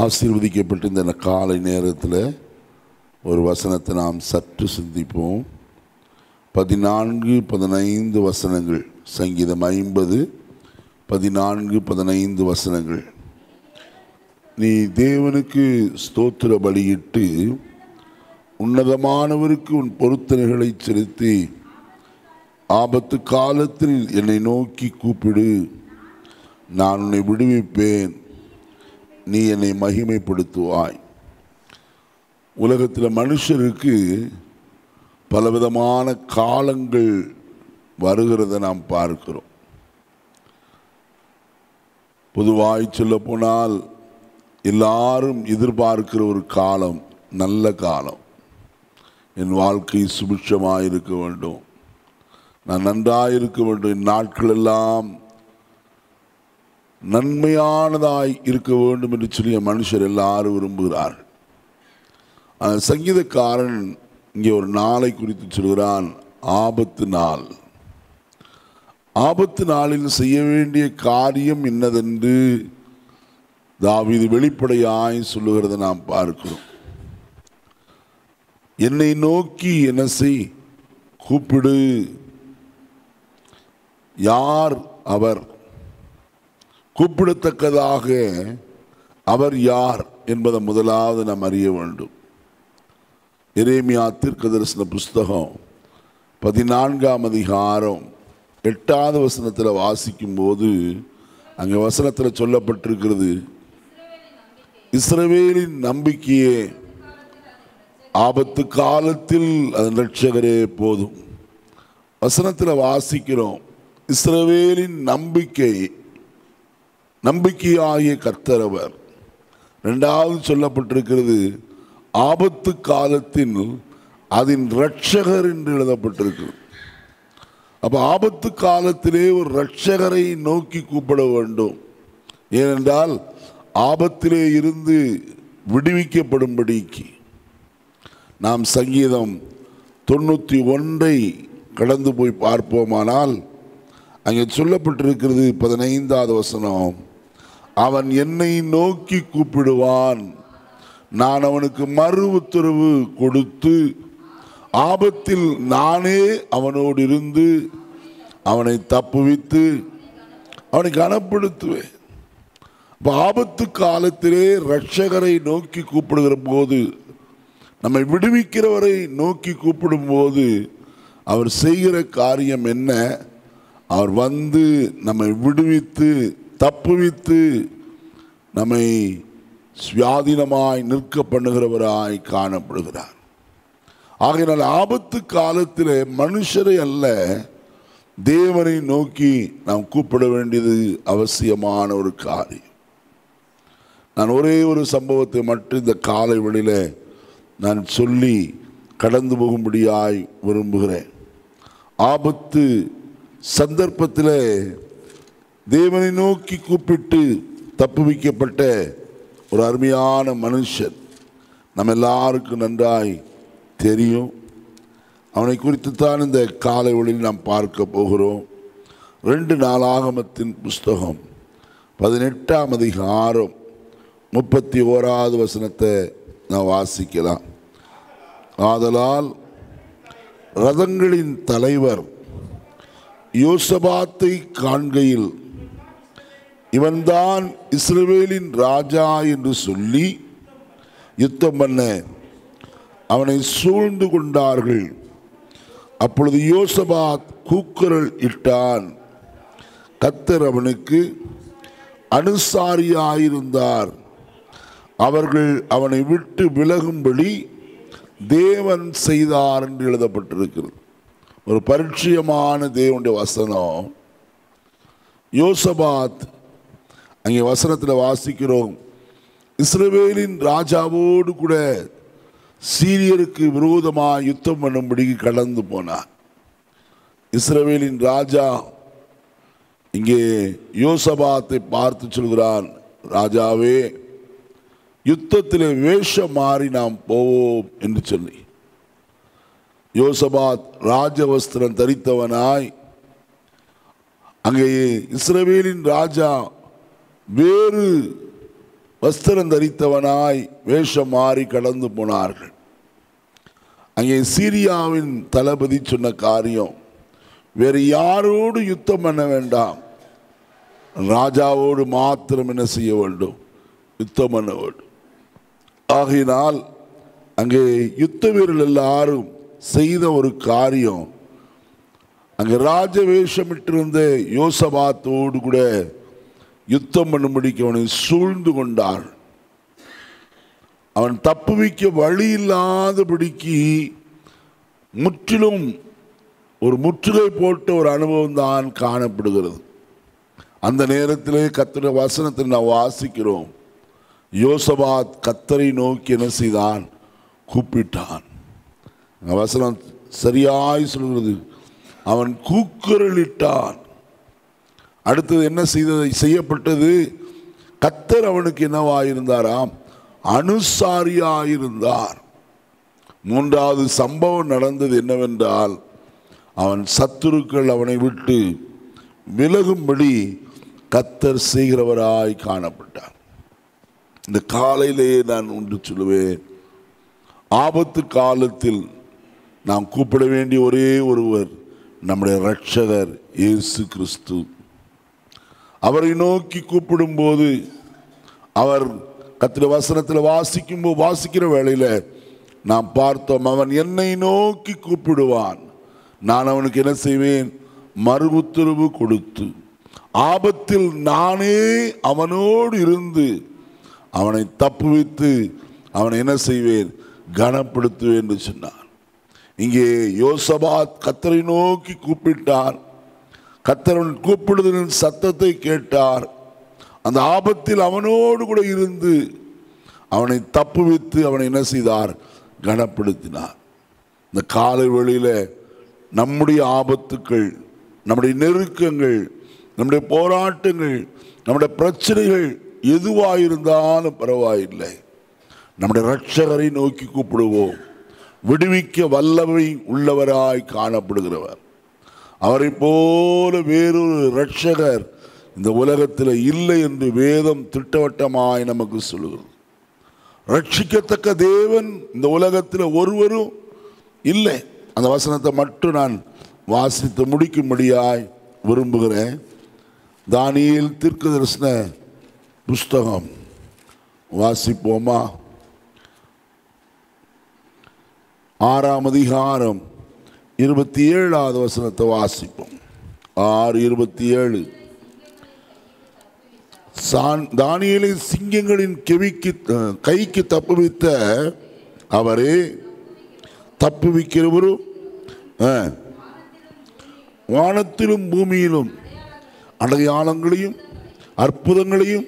ஆசீர்வதிக்கப்பட்ட இந்த காலை நேரத்தில் ஒரு வசனத்தை நாம் சற்று சிந்திப்போம் பதினான்கு பதினைந்து வசனங்கள் சங்கீதம் ஐம்பது பதினான்கு பதினைந்து வசனங்கள் நீ தேவனுக்கு ஸ்தோத்திர பலியிட்டு உன்னதமானவருக்கு உன் பொருத்தனைகளை செலுத்தி ஆபத்து காலத்தில் என்னை நோக்கி கூப்பிடு நான் உன்னை விடுவிப்பேன் நீ என்னை மகிமைப்படுத்துவாய் உலகத்தில் மனுஷருக்கு பலவிதமான காலங்கள் வருகிறத நாம் பார்க்கிறோம் பொதுவாய் சொல்ல போனால் எல்லாரும் எதிர்பார்க்கிற ஒரு காலம் நல்ல காலம் என் வாழ்க்கை சுபிட்சமாக இருக்க வேண்டும் நான் நன்றாக இருக்க வேண்டும் என் நாட்கள் எல்லாம் நன்மையானதாய் இருக்க வேண்டும் என்று சொல்லி மனுஷர் எல்லாரும் விரும்புகிறார்கள் ஆனால் சங்கீதக்காரன் இங்கே ஒரு நாளை குறித்து சொல்கிறான் ஆபத்து நாள் ஆபத்து நாளில் செய்ய வேண்டிய காரியம் என்னதென்று தாவீது வெளிப்படையாய் சொல்லுகிறதை நாம் பார்க்கிறோம் என்னை நோக்கி என்ன செய் கூப்பிடு யார் அவர் கூப்பிடத்தக்கதாக அவர் யார் என்பதை முதலாவது நாம் அறிய வேண்டும் எரேமியா தீர்க்க தரிசன புஸ்தகம் பதினான்காம் அதிகாரம் எட்டாவது வசனத்தில் வாசிக்கும் போது அங்கே வசனத்தில் சொல்லப்பட்டிருக்கிறது இஸ்ரவேலின் நம்பிக்கையே ஆபத்து காலத்தில் அதன் ரட்சகரே போதும் வசனத்தில் வாசிக்கிறோம் இஸ்ரவேலின் நம்பிக்கை நம்பிக்கையாகிய கர்த்தரவர் ரெண்டாவது சொல்லப்பட்டிருக்கிறது ஆபத்து காலத்தில் அதன் ரட்சகர் என்று எழுதப்பட்டிருக்கிறது அப்போ ஆபத்து காலத்திலே ஒரு ரட்சகரை நோக்கி கூப்பிட வேண்டும் ஏனென்றால் ஆபத்திலே இருந்து விடுவிக்கப்படும்படிக்கு நாம் சங்கீதம் தொண்ணூற்றி ஒன்றை கடந்து போய் பார்ப்போமானால் அங்கே சொல்லப்பட்டிருக்கிறது பதினைந்தாவது வசனம் அவன் என்னை நோக்கி கூப்பிடுவான் நான் அவனுக்கு மறு உத்தரவு கொடுத்து ஆபத்தில் நானே அவனோடு இருந்து அவனை தப்புவித்து அவனை கனப்படுத்துவேன் இப்போ ஆபத்து காலத்திலே ரட்சகரை நோக்கி கூப்பிடுகிற போது நம்மை விடுவிக்கிறவரை நோக்கி கூப்பிடும்போது அவர் செய்கிற காரியம் என்ன அவர் வந்து நம்மை விடுவித்து தப்புவித்து நம்மை சுயாதீனமாய் நிற்க பண்ணுகிறவராய் காணப்படுகிறார் ஆகையினால் ஆபத்து காலத்தில் மனுஷரை அல்ல தேவனை நோக்கி நாம் கூப்பிட வேண்டியது அவசியமான ஒரு காரியம் நான் ஒரே ஒரு சம்பவத்தை மட்டும் இந்த காலை வழியில் நான் சொல்லி கடந்து போகும்படியாய் விரும்புகிறேன் ஆபத்து சந்தர்ப்பத்தில் தேவனை நோக்கி கூப்பிட்டு தப்புவிக்கப்பட்ட ஒரு அருமையான மனுஷன் நம்ம எல்லாருக்கும் நன்றாய் தெரியும் அவனை குறித்து தான் இந்த காலை ஒளியில் நாம் பார்க்க போகிறோம் ரெண்டு நாளாகமத்தின் புஸ்தகம் பதினெட்டாம் அதிகாரம் முப்பத்தி ஓராவது வசனத்தை நான் வாசிக்கலாம் ஆதலால் ரதங்களின் தலைவர் யோசபாத்தை காண்கையில் இவன்தான் இஸ்ரவேலின் ராஜா என்று சொல்லி யுத்தம் பண்ண அவனை சூழ்ந்து கொண்டார்கள் அப்பொழுது யோசபாத் கூக்குரல் இட்டான் கத்தர் அவனுக்கு அனுசாரியாயிருந்தார் அவர்கள் அவனை விட்டு விலகும்படி தேவன் செய்தார் என்று எழுதப்பட்டிருக்கிறது ஒரு பரிச்சயமான தேவனுடைய வசனம் யோசபாத் அங்கே வசனத்தில் வாசிக்கிறோம் இஸ்ரவேலின் ராஜாவோடு கூட சீரியருக்கு விரோதமாக யுத்தம் பண்ணும்படி கடந்து போனார் இஸ்ரவேலின் ராஜா இங்கே யோசபாத்தை பார்த்து சொல்கிறான் ராஜாவே யுத்தத்தில் வேஷம் மாறி நாம் போவோம் என்று சொல்லி யோசபாத் ராஜவஸ்திரம் தரித்தவனாய் அங்கே இஸ்ரவேலின் ராஜா வேறு வஸ்திரம் தரித்தவனாய் வேஷம் மாறி கடந்து போனார்கள் அங்கே சீரியாவின் தளபதி சொன்ன காரியம் வேறு யாரோடு யுத்தம் பண்ண வேண்டாம் ராஜாவோடு மாத்திரம் என்ன செய்ய வேண்டும் யுத்தம் பண்ண வேண்டும் ஆகையினால் அங்கே யுத்த வீரர்கள் எல்லாரும் செய்த ஒரு காரியம் அங்கே ராஜ வேஷமிட்டிருந்த யோசபாத்தோடு கூட யுத்தம் பண்ணும்படிக்கு அவனை சூழ்ந்து கொண்டார் அவன் தப்புவிக்க வழி இல்லாதபடிக்கு முற்றிலும் ஒரு முற்றுகை போட்ட ஒரு அனுபவம் தான் காணப்படுகிறது அந்த நேரத்திலே கத்திர வசனத்தை நாம் வாசிக்கிறோம் யோசபாத் கத்தரை நோக்கி என்ன செய்தான் கூப்பிட்டான் அந்த வசனம் சரியாய் சொல்கிறது அவன் கூக்குரலிட்டான் அடுத்தது என்ன செய்தது செய்யப்பட்டது கத்தர் அவனுக்கு என்னவாயிருந்தாராம் அனுசாரியாயிருந்தார் மூன்றாவது சம்பவம் நடந்தது என்னவென்றால் அவன் சத்துருக்கள் அவனை விட்டு விலகும்படி கத்தர் செய்கிறவராய் காணப்பட்டார் இந்த காலையிலேயே நான் ஒன்று சொல்லுவேன் ஆபத்து காலத்தில் நாம் கூப்பிட வேண்டிய ஒரே ஒருவர் நம்முடைய இரட்சகர் இயேசு கிறிஸ்து அவரை நோக்கி கூப்பிடும்போது அவர் கத்திர வசனத்தில் வாசிக்கும்போது வாசிக்கிற வேளையில் நாம் பார்த்தோம் அவன் என்னை நோக்கி கூப்பிடுவான் நான் அவனுக்கு என்ன செய்வேன் மறு உத்தரவு கொடுத்து ஆபத்தில் நானே அவனோடு இருந்து அவனை தப்புவித்து அவனை என்ன செய்வேன் கனப்படுத்துவேன் என்று சொன்னான் இங்கே யோசபாத் கத்தரை நோக்கி கூப்பிட்டார் கத்தரவன் கூப்பிடுதலின் சத்தத்தை கேட்டார் அந்த ஆபத்தில் அவனோடு கூட இருந்து அவனை தப்புவித்து அவனை என்ன செய்தார் கனப்படுத்தினார் இந்த காலை வேளையில நம்முடைய ஆபத்துக்கள் நம்முடைய நெருக்கங்கள் நம்முடைய போராட்டங்கள் நம்முடைய பிரச்சனைகள் எதுவாயிருந்தாலும் பரவாயில்லை நம்முடைய இரட்சகரை நோக்கி கூப்பிடுவோம் விடுவிக்க வல்லமை உள்ளவராய் காணப்படுகிறவர் அவரை போல வேறொரு இரட்சகர் இந்த உலகத்தில் இல்லை என்று வேதம் திட்டவட்டமாய் நமக்கு சொல்லுகிறது ரட்சிக்கத்தக்க தேவன் இந்த உலகத்தில் ஒருவரும் இல்லை அந்த வசனத்தை மட்டும் நான் வாசித்து முடிக்கும்படியாய் விரும்புகிறேன் தானியேல் தீர்க்க தரிசன புஸ்தகம் வாசிப்போமா ஆறாம் அதிகாரம் இருபத்தி ஏழாவது வசனத்தை வாசிப்போம் ஆறு இருபத்தி ஏழு சான் தானியலை சிங்கங்களின் கெவிக்கு அஹ், கைக்கு தப்புவித்த அவரே தப்புவிக்கிறவரும் அஹ், வானத்திலும் பூமியிலும் அடையாளங்களையும் அற்புதங்களையும்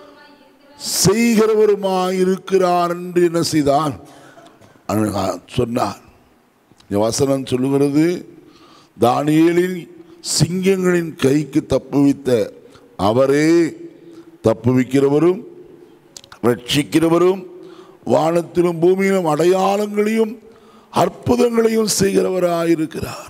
செய்கிறவருமாயிருக்கிறார் என்று என்ன செய்தார் அழகா- சொன்னார் இந்த வசனம் சொல்லுகிறது தானியேலின் சிங்கங்களின் கைக்கு தப்புவித்த அவரே தப்புவிக்கிறவரும் ரட்சிக்கிறவரும் வானத்திலும் பூமியிலும் அடையாளங்களையும் அற்புதங்களையும் செய்கிறவராயிருக்கிறார்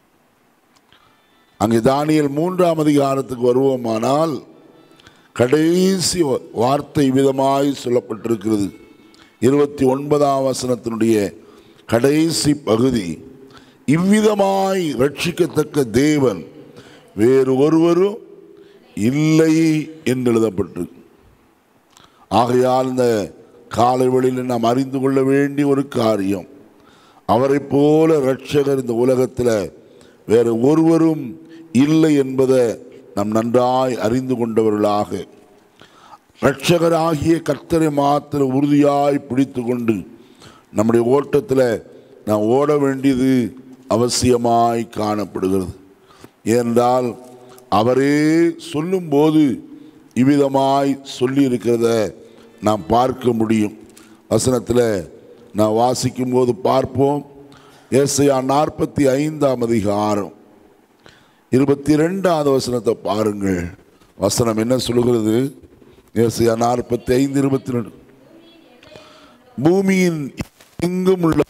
அங்கே தானியல் மூன்றாம் அதிகாரத்துக்கு வருவோமானால் கடைசி வார்த்தை விதமாய் சொல்லப்பட்டிருக்கிறது இருபத்தி ஒன்பதாம் வசனத்தினுடைய கடைசி பகுதி இவ்விதமாய் ரட்சிக்கத்தக்க தேவன் வேறு ஒருவரும் இல்லை என்று எழுதப்பட்டிருக்கு ஆகையால் இந்த காலை வேளையில் நாம் அறிந்து கொள்ள வேண்டிய ஒரு காரியம் அவரைப் போல இரட்சகர் இந்த உலகத்தில் வேறு ஒருவரும் இல்லை என்பதை நாம் நன்றாய் அறிந்து கொண்டவர்களாக இரட்சகராகிய கர்த்தரை மாத்திர உறுதியாய் பிடித்து கொண்டு நம்முடைய ஓட்டத்தில் நாம் ஓட வேண்டியது அவசியமாய் காணப்படுகிறது ஏனென்றால் அவரே சொல்லும்போது இவ்விதமாய் சொல்லி இருக்கிறத நாம் பார்க்க முடியும் வசனத்தில் நான் வாசிக்கும்போது பார்ப்போம் ஏசையா நாற்பத்தி ஐந்தாம் அதிகாரம் இருபத்தி ரெண்டாவது வசனத்தை பாருங்கள் வசனம் என்ன சொல்லுகிறது ஏசையா நாற்பத்தி ஐந்து இருபத்தி ரெண்டு பூமியின் எங்கும் உள்ள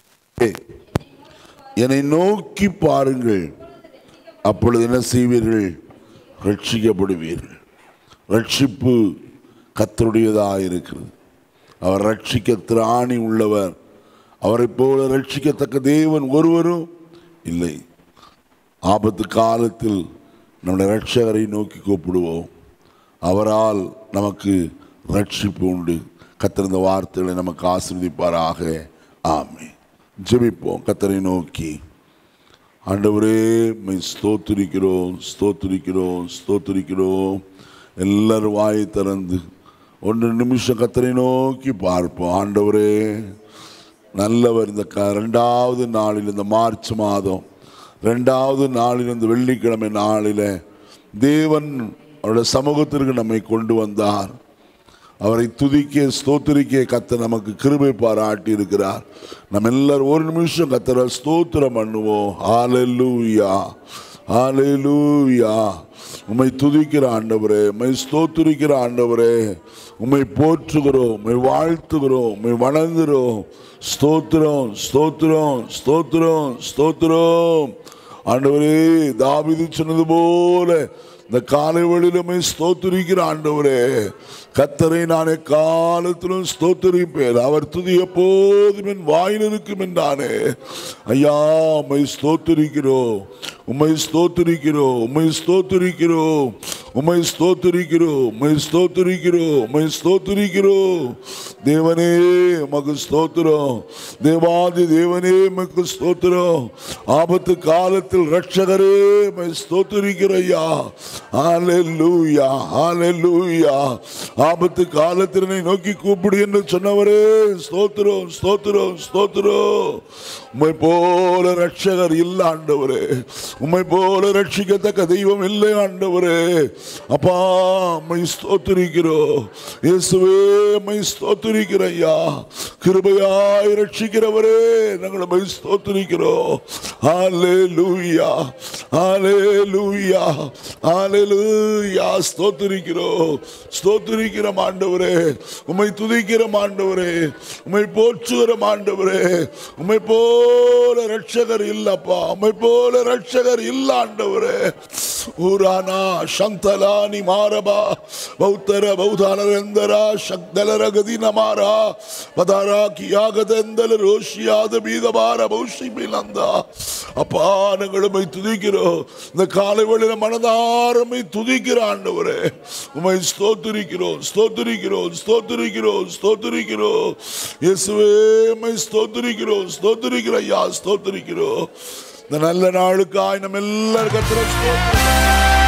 என்னை நோக்கி பாருங்கள் அப்பொழுது என்ன செய்வீர்கள் ரட்சிக்கப்படுவீர்கள் ரட்சிப்பு கத்தருடையதாக இருக்கிறது அவர் ரட்சிக்க திராணி உள்ளவர் அவரைப் போல ரட்சிக்கத்தக்க தேவன் ஒருவரும் இல்லை ஆபத்து காலத்தில் நம்முடைய ரட்சகரை நோக்கி கூப்பிடுவோம் அவரால் நமக்கு ரட்சிப்பு உண்டு கத்திருந்த வார்த்தைகளை நமக்கு ஆசீர்வதிப்பாராக ஆமே ஜெபிப்போம் கத்தரை நோக்கி ஆண்டவரே மை ஸ்தோத்திரிக்கிறோம் ஸ்தோத்திரிக்கிறோம் ஸ்தோத்திரிக்கிறோம் எல்லாரும் வாயை திறந்து ஒன்று நிமிஷம் கத்தரை நோக்கி பார்ப்போம் ஆண்டவரே நல்லவர் இந்த க ரெண்டாவது நாளில் இந்த மார்ச் மாதம் ரெண்டாவது நாளில் இந்த வெள்ளிக்கிழமை நாளில் தேவன் அவருடைய சமூகத்திற்கு நம்மை கொண்டு வந்தார் அவரை துதிக்க ஸ்தோத்திரிக்க கத்த நமக்கு கிருபை பாராட்டி இருக்கிறார் நம்ம எல்லாரும் ஒரு நிமிஷம் கத்தர ஸ்தோத்திரம் பண்ணுவோம் ஹalleluya ஹalleluya உம்மை துதிக்கிற ஆண்டவரே உம்மை ஸ்தோத்திரிக்கிற ஆண்டவரே உம்மை போற்றுகிறோம் உம்மை வாழ்த்துகிறோம் உம்மை வணங்குகிறோம் ஸ்தோத்திரம் ஸ்தோத்திரம் ஸ்தோத்திரம் ஸ்தோத்திரம் ஆண்டவரே தாவிது சொன்னது போல இந்த காலை வழியிலுமே ஸ்தோத்திரிக்கிற ஆண்டவரே கத்தரை நான் காலத்திலும் ஸ்தோத்திரிப்பேன் அவர் துதி எப்போதும் என் வாயில் இருக்கும் என்றானே ஐயா உம்மை ஸ்தோத்திரிக்கிறோம் உம்மை ஸ்தோத்திரிக்கிறோம் உம்மை ஸ்தோத்திரிக்கிறோம் உம்மை ஸ்தோத்திரிக்கிறோம் உம்மை ஸ்தோத்திரிக்கிறோம் உம்மை ஸ்தோத்திரிக்கிறோம் தேவனே உமக்கு ஸ்தோத்திரம் தேவாதி தேவனே உமக்கு ஸ்தோத்திரம் ஆபத்து காலத்தில் ரட்சகரே உம்மை ஸ்தோத்திரிக்கிற ஐயா ஹalleluya ஹalleluya ஆபத்து காலத்தில் என்னை நோக்கி கூப்பிடு என்று சொன்னவரே ஸ்தோத்திரம் ஸ்தோத்திரம் ஸ்தோத்திரம் உம்மை போல ரட்சகர் இல்ல ஆண்டவரே உம்மை போல ரட்சிக்கத்தக்க தெய்வம் இல்லை ஆண்டவரே அப்பா உம்மை ஸ்தோத்திரிக்கிறோம் இயேசுவே உம்மை ஸ்தோத்திரிக்கிற ஐயா கிருபையாய் ரட்சிக்கிறவரே நாங்கள் உம்மை ஸ்தோத்திரிக்கிறோம் ஹalleluya ஹalleluya ஹalleluya ஸ்தோத்திரிக்கிறோம் ஸ்தோத்திரிக்கிற ஆண்டவரே உம்மை துதிக்கிற ஆண்டவரே உம்மை போற்றுகிற ஆண்டவரே உம்மை போல ரட்சகர் இல்லப்பா உம்மை போல ரட்சகர் இல்ல ஆண்டவரே ஊரானா சந்தலானி மாரபா பௌத்தர பௌதானரந்தர சக்தலர கதினமாரா பதாரா கியாகதந்தல ரோஷியாத பீதபார பௌஷி பிலந்தா அப்பா நாங்களுமை துதிக்கிறோம் இந்த காலை வேளையில மனதாரமை துதிக்கிற ஆண்டவரே உமை ஸ்தோத்திரிக்கிறோம் ஸ்தோத்திரிக்கிறோம் ஸ்தோத்திரிக்கிறோம் ஸ்தோத்திரிக்கிறோம் இயேசுவே உம்மை ஸ்தோத்திரிக்கிறோம் ஸ்தோத்திரிக்கிற ஐயா ஸ்தோத்திரிக்கிறோம் இந்த நல்ல நாளுக்காய் நம்ம எல்லாரும் கத்திர ஸ்தோத்திரம்